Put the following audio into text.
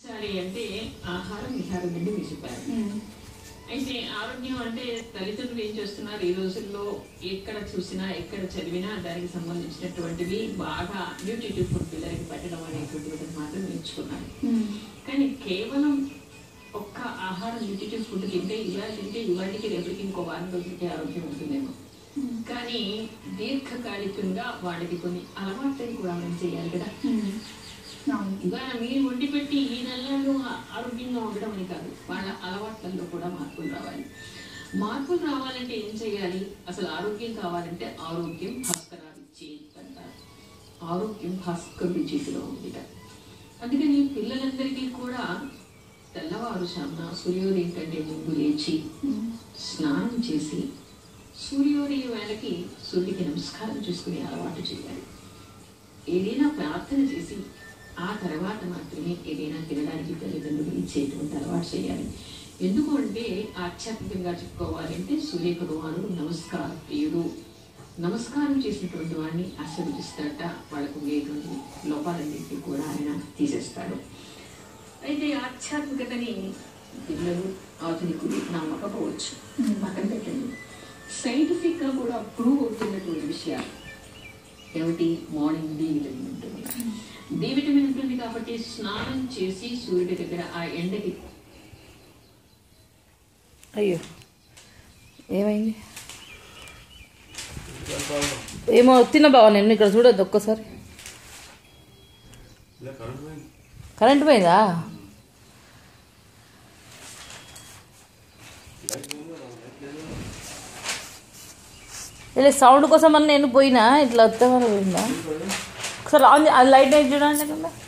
సరే అంటే ఆహారం విహారం అంటే మీరు చెప్పారు అయితే ఆరోగ్యం అంటే తల్లిదండ్రులు ఏం చేస్తున్నారు ఈ రోజుల్లో ఎక్కడ చూసినా ఎక్కడ చదివినా దానికి సంబంధించినటువంటివి బాగా న్యూట్రిటివ్ ఫుడ్ పిల్లలకి పెట్టడం అనేటువంటిది మాత్రం నేర్చుకున్నారు కానీ కేవలం ఒక్క ఆహారం న్యూట్రిటివ్ ఫుడ్ తింటే ఇవాళ తింటే ఇవాళకి రేపటికి ఇంకో వారం రోజులకి ఆరోగ్యం ఉంటుందేమో కానీ దీర్ఘకాలికంగా వాళ్ళకి కొన్ని అలవాట్లను కూడా మనం చేయాలి కదా ఇవాళ మీరు వండి పెట్టి ఈ నెలలో ఆరోగ్యంగా ఉండడం అని కాదు వాళ్ళ అలవాట్లలో కూడా మార్పులు రావాలి మార్పులు రావాలంటే ఏం చేయాలి అసలు ఆరోగ్యం కావాలంటే ఆరోగ్యం భాస్కరాలు అంటారు ఆరోగ్యం భాస్కరుడి చేతిలో ఉంది అందుకని పిల్లలందరికీ కూడా తెల్లవారుజామున సూర్యోదయం కంటే ముందు లేచి స్నానం చేసి సూర్యోదయం వేళకి సూర్యుడికి నమస్కారం చేసుకునే అలవాటు చేయాలి ఏదైనా ప్రార్థన చేసి ఆ తర్వాత మాత్రమే ఏదైనా తినడానికి తల్లిదండ్రులు ఇచ్చేటువంటి అలవాటు చేయాలి ఎందుకు అంటే ఆధ్యాత్మికంగా చెప్పుకోవాలంటే సూర్య భగవానుడు నమస్కార ప్రియుడు నమస్కారం చేసినటువంటి వాడిని ఆశీర్వదిస్తాడట వాళ్ళకు ఉండేటువంటి లోపాలన్నింటినీ కూడా ఆయన తీసేస్తాడు అయితే ఆధ్యాత్మికతని పిల్లలు ఆధునికులు నమ్మకపోవచ్చు పక్కన పెట్టండి సైంటిఫిక్ గా కూడా ప్రూవ్ అవుతున్నటువంటి విషయాలు ఏమిటి మార్నింగ్ డి విటమిన్ ఉంటుంది డి విటమిన్ ఉంటుంది కాబట్టి స్నానం చేసి సూర్యుడి దగ్గర ఆ ఎండకి అయ్యో ఏమైంది ఏమో తిన్న బావ నేను ఇక్కడ చూడొద్దు ఒక్కసారి ఇలా కరెంట్ పోయింది కరెంట్ పోయిందా లైట్ పోయింది కదా, లైట్ లేదు కదా. ఇలా సౌండ్ కోసం అని నేను పోయినా ఇట్లా వస్తే పోయిందా ఒకసారి ఆన్ చే- అది లైట్ వేసి చూడండి